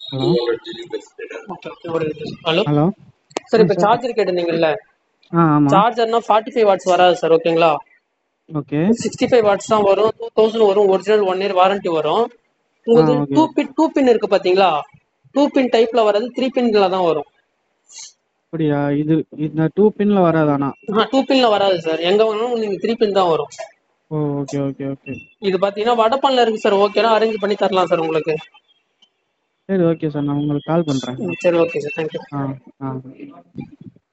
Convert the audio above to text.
Hello okay okay ஒரு hello hello sir இப்போ charger கேட்டிருந்தீங்கல்ல ஆ ஆமாம் சார்ஜர்னா ஃபார்ட்டி ஃபைவ் வாட்ஸ் வராது சார் ஓகேங்களா ஓகே சிக்ஸ்டி ஃபைவ் வாட்ஸ் தான் வரும் டூ தௌசண்ட் வரும் ஒரிஜினல் ஒன் இயர் வாரண்டி வரும் உங்களுக்கு ஆ, okay. Two pin two pin இருக்கு பாத்தீங்களா டூ பின் டைப்ல வர்றது த்ரீ பின்ல தான் வரும் அப்படியா இது இந்த டூ பின்ல வராதானா டூ பின்ல வராது சார் எங்க வாங்கினாலும் நீங்க த்ரீ பின் தான் வரும் ஓ ஓகே ஓகே ஓகே இது பாத்தீங்கன்னா வடப்பன்ல இருக்கு சார் ஓகேனா அரேஞ்ச் பண்ணி தரலாம் சார் உங்களுக்கு சரி ஓகே சார் நான் உங்களுக்கு கால் பண்ணுறேன் ம், சரி ஓகே சார் தேங்க்யூ ஆ ஆ